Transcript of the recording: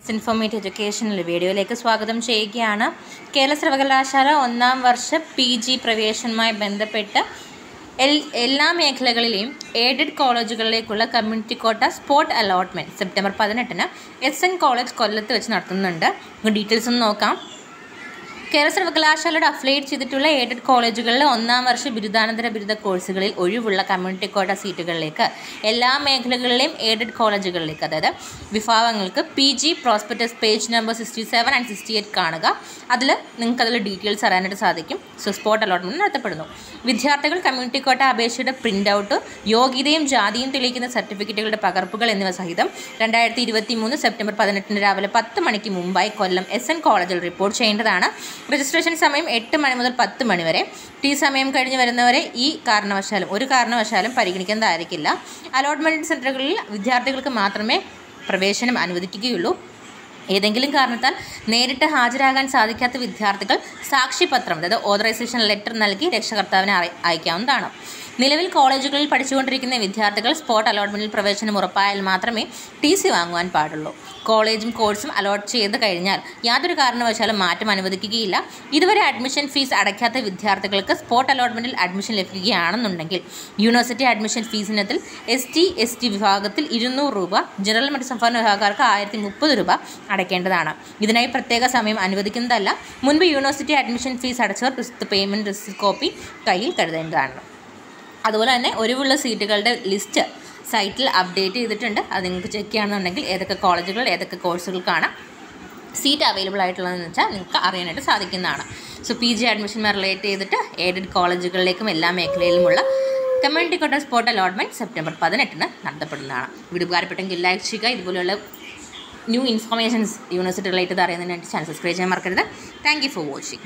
informative educational വീഡിയോയിലേക്ക് സ്വാഗതം ചെയ്യുകയാണ് കേരള സർവകലാശാല ഒന്നാം വർഷ പി ജി പ്രവേശനവുമായി ബന്ധപ്പെട്ട് എൽ എല്ലാ മേഖലകളിലെയും എയ്ഡഡ് കോളേജുകളിലേക്കുള്ള community quota spot allotment September പതിനെട്ടിന് എസ് എൻ കോളേജ് കൊല്ലത്ത് വെച്ച് നടത്തുന്നുണ്ട് ഡീറ്റെയിൽസ് ഒന്ന് നോക്കാം കേരള സർവകലാശാലയുടെ അഫിലിയേറ്റ് ചെയ്തിട്ടുള്ള എയ്ഡഡ് കോളേജുകളിലെ ഒന്നാം വർഷ ബിരുദാനന്തര ബിരുദ കോഴ്സുകളിൽ ഒഴിവുള്ള കമ്മ്യൂണിറ്റി കോട്ട സീറ്റുകളിലേക്ക് എല്ലാ മേഖലകളിലെയും എയ്ഡഡ് കോളേജുകളിലേക്ക് അതായത് വിഭാഗങ്ങൾക്ക് P G prospectus page number sixty seven and sixty eight കാണുക അതിൽ നിങ്ങൾക്ക് അതിൽ ഡീറ്റെയിൽസ് അറിയാനായിട്ട് സാധിക്കും സോ സ്പോട്ട് അലോട്ട്മെൻറ്റ് നടത്തപ്പെടുന്നു വിദ്യാർത്ഥികൾ കമ്മ്യൂണിറ്റി കോട്ട അപേക്ഷയുടെ പ്രിൻ്റ് ഔട്ട് യോഗ്യതയും ജാതിയും തെളിയിക്കുന്ന സർട്ടിഫിക്കറ്റുകളുടെ പകർപ്പുകൾ എന്നിവ സഹിതം രണ്ടായിരത്തി ഇരുപത്തി മൂന്ന് സെപ്റ്റംബർ പതിനെട്ടിന് രാവിലെ പത്ത് മണിക്ക് മുമ്പായി കൊല്ലം എസ് എൻ കോളേജിൽ റിപ്പോർട്ട് ചെയ്യേണ്ടതാണ് രജിസ്ട്രേഷൻ സമയം എട്ട് മണി മുതൽ പത്ത് മണി വരെ ടീ സമയം കഴിഞ്ഞ് വരുന്നവരെ ഈ കാരണവശാലും ഒരു കാരണവശാലും പരിഗണിക്കുന്നതായിരിക്കില്ല അലോട്ട്മെൻറ്റ് സെൻറ്ററുകളിൽ വിദ്യാർത്ഥികൾക്ക് മാത്രമേ പ്രവേശനം അനുവദിക്കുകയുള്ളൂ ഏതെങ്കിലും കാരണത്താൽ നേരിട്ട് ഹാജരാകാൻ സാധിക്കാത്ത വിദ്യാർത്ഥികൾ സാക്ഷ്യപത്രം അതായത് ഓതറൈസേഷൻ ലെറ്റർ നൽകി രക്ഷകർത്താവിനെ അറി- അയക്കാവുന്നതാണ് നിലവിൽ കോളേജുകളിൽ പഠിച്ചുകൊണ്ടിരിക്കുന്ന വിദ്യാർത്ഥികൾ സ്പോട്ട് അലോട്ട്മെൻറ്റിൽ പ്രവേശനം ഉറപ്പായാൽ മാത്രമേ ടി സി വാങ്ങുവാൻ പാടുള്ളൂ കോളേജും കോഴ്സും അലോട്ട് ചെയ്ത് കഴിഞ്ഞാൽ യാതൊരു കാരണവശാലും മാറ്റം അനുവദിക്കുകയില്ല ഇതുവരെ അഡ്മിഷൻ ഫീസ് അടയ്ക്കാത്ത വിദ്യാർത്ഥികൾക്ക് സ്പോട്ട് അലോട്ട്മെൻറ്റിൽ അഡ്മിഷൻ ലഭിക്കുകയാണെന്നുണ്ടെങ്കിൽ യൂണിവേഴ്സിറ്റി അഡ്മിഷൻ ഫീസിനത്തിൽ എസ് ടി എസ് ടി വിഭാഗത്തിൽ ഇരുന്നൂറ് രൂപ ജനറൽ മറ്റ് സംസ്ഥാന വിഭാഗക്കാർക്ക് ആയിരത്തി മുപ്പത് രൂപ അടയ്ക്കേണ്ടതാണ് ഇതിനായി പ്രത്യേക സമയം അനുവദിക്കുന്നതല്ല മുൻപ് യൂണിവേഴ്സിറ്റി അഡ്മിഷൻ ഫീസ് അടച്ചവർ പ്രസ്തുത പേയ്മെൻറ്റ് റെസിപ്റ്റ് കോപ്പി കയ്യിൽ കരുതേണ്ടതാണ് അതുപോലെ തന്നെ ഒഴിവുള്ള സീറ്റുകളുടെ ലിസ്റ്റ് സൈറ്റിൽ അപ്ഡേറ്റ് ചെയ്തിട്ടുണ്ട് അത് നിങ്ങൾക്ക് ചെക്ക് ചെയ്യുകയാണെന്നുണ്ടെങ്കിൽ ഏതൊക്കെ കോളേജുകൾ ഏതൊക്കെ കോഴ്സുകൾക്കാണ് സീറ്റ് അവൈലബിൾ ആയിട്ടുള്ളതെന്ന് വെച്ചാൽ നിങ്ങൾക്ക് അറിയാനായിട്ട് സാധിക്കുന്നതാണ് സോ പി ജി അഡ്മിഷനുമായി റിലേറ്റ് ചെയ്തിട്ട് എയ്ഡഡ് കോളേജുകളിലേക്കും എല്ലാ മേഖലയിലുമുള്ള community quota spot allotment September പതിനെട്ടിന് നടത്തപ്പെടുന്നതാണ് വീഡിയോ ഉപകാരപ്പെട്ടെങ്കിൽ ലൈക്ക് ചെയ്യുക ഇതുപോലെയുള്ള ന്യൂ ഇൻഫർമേഷൻസ് യൂണിവേഴ്സിറ്റി റിലേറ്റഡ് അറിയുന്നതിനായിട്ട് ചാനൽ സബ്സ്ക്രൈബ് ചെയ്യാൻ മറക്കരുത് താങ്ക് യു ഫോർ വാച്ചിങ്